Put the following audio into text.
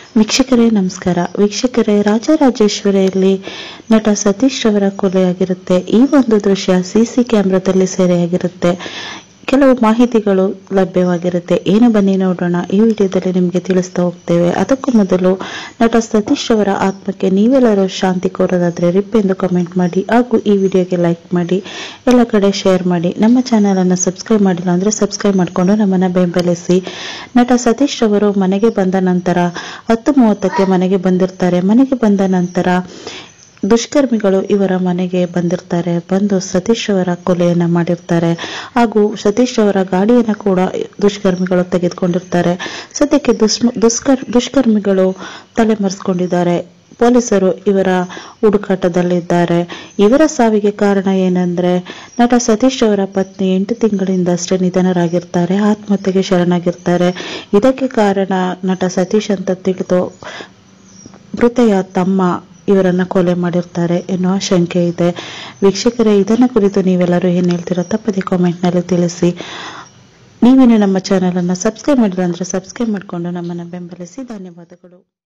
ವೀಕ್ಷಕರೇ ನಮಸ್ಕಾರ ವೀಕ್ಷಕರೇ ರಾಜರಾಜೇಶ್ವರಿಯಲ್ಲಿ ನಟ ಸತೀಶ್ ರವರ ಕೊಲೆಯಾಗಿರುತ್ತೆ ಈ ಒಂದು ದೃಶ್ಯ ಸಿಸಿ ಕ್ಯಾಮ್ರಾದಲ್ಲಿ ಸೆರೆಯಾಗಿರುತ್ತೆ ಕೆಲವು ಮಾಹಿತಿಗಳು ಲಭ್ಯವಾಗಿರುತ್ತೆ ಏನು ಬನ್ನಿ ನೋಡೋಣ ಈ ವಿಡಿಯೋದಲ್ಲಿ ನಿಮಗೆ ತಿಳಿಸ್ತಾ ಹೋಗ್ತೇವೆ ಅದಕ್ಕೂ ಮೊದಲು ನಟ ಸತೀಶ್ ರವರ ಆತ್ಮಕ್ಕೆ ನೀವೆಲ್ಲರೂ ಶಾಂತಿ ಕೋರೋದಾದ್ರೆ ರಿಪ್ ಎಂದು ಕಮೆಂಟ್ ಮಾಡಿ ಹಾಗೂ ಈ ವಿಡಿಯೋಗೆ ಲೈಕ್ ಮಾಡಿ ಎಲ್ಲ ಕಡೆ ಶೇರ್ ಮಾಡಿ ನಮ್ಮ ಚಾನೆಲ್ ಅನ್ನು ಸಬ್ಸ್ಕ್ರೈಬ್ ಮಾಡಿಲ್ಲ ಅಂದ್ರೆ ಸಬ್ಸ್ಕ್ರೈಬ್ ಮಾಡಿಕೊಂಡು ನಮ್ಮನ್ನ ಬೆಂಬಲಿಸಿ ನಟ ಸತೀಶ್ ರವರು ಮನೆಗೆ ಬಂದ ನಂತರ ಹತ್ತು ಮೂವತ್ತಕ್ಕೆ ಮನೆಗೆ ಬಂದಿರ್ತಾರೆ ಮನೆಗೆ ಬಂದ ನಂತರ ದುಷ್ಕರ್ಮಿಗಳು ಇವರ ಮನೆಗೆ ಬಂದಿರ್ತಾರೆ ಬಂದು ಸತೀಶ್ ಅವರ ಕೊಲೆಯನ್ನ ಮಾಡಿರ್ತಾರೆ ಹಾಗೂ ಸತೀಶ್ ಅವರ ಗಾಡಿಯನ್ನ ಕೂಡ ದುಷ್ಕರ್ಮಿಗಳು ತೆಗೆದುಕೊಂಡಿರ್ತಾರೆ ಸದ್ಯಕ್ಕೆ ದುಷ್ಮ ದುಷ್ಕರ್ ದುಷ್ಕರ್ಮಿಗಳು ತಲೆಮರೆಸ್ಕೊಂಡಿದ್ದಾರೆ ಪೊಲೀಸರು ಇವರ ಹುಡುಕಾಟದಲ್ಲಿದ್ದಾರೆ ಇವರ ಸಾವಿಗೆ ಕಾರಣ ಏನಂದ್ರೆ ನಟ ಸತೀಶ್ ಅವರ ಪತ್ನಿ ಎಂಟು ತಿಂಗಳಿಂದಷ್ಟೇ ನಿಧನರಾಗಿರ್ತಾರೆ ಆತ್ಮಹತ್ಯೆಗೆ ಶರಣಾಗಿರ್ತಾರೆ ಇದಕ್ಕೆ ಕಾರಣ ನಟ ಸತೀಶ್ ಅಂತ ತಿಳಿದು ಮೃತೆಯ ತಮ್ಮ ಇವರನ್ನ ಕೊಲೆ ಮಾಡಿರ್ತಾರೆ ಎನ್ನುವ ಶಂಕೆ ಇದೆ ವೀಕ್ಷಕರೇ ಇದನ್ನ ಕುರಿತು ನೀವೆಲ್ಲರೂ ಏನ್ ಹೇಳ್ತೀರೋ ತಪ್ಪದೆ ಕಾಮೆಂಟ್ ನಲ್ಲಿ ತಿಳಿಸಿ ನೀವೇನು ನಮ್ಮ ಚಾನೆಲ್ ಅನ್ನ ಸಬ್ಸ್ಕ್ರೈಬ್ ಮಾಡಿಲ್ಲ ಅಂದ್ರೆ ಸಬ್ಸ್ಕ್ರೈಬ್ ಮಾಡಿಕೊಂಡು ನಮ್ಮನ್ನ ಬೆಂಬಲಿಸಿ ಧನ್ಯವಾದಗಳು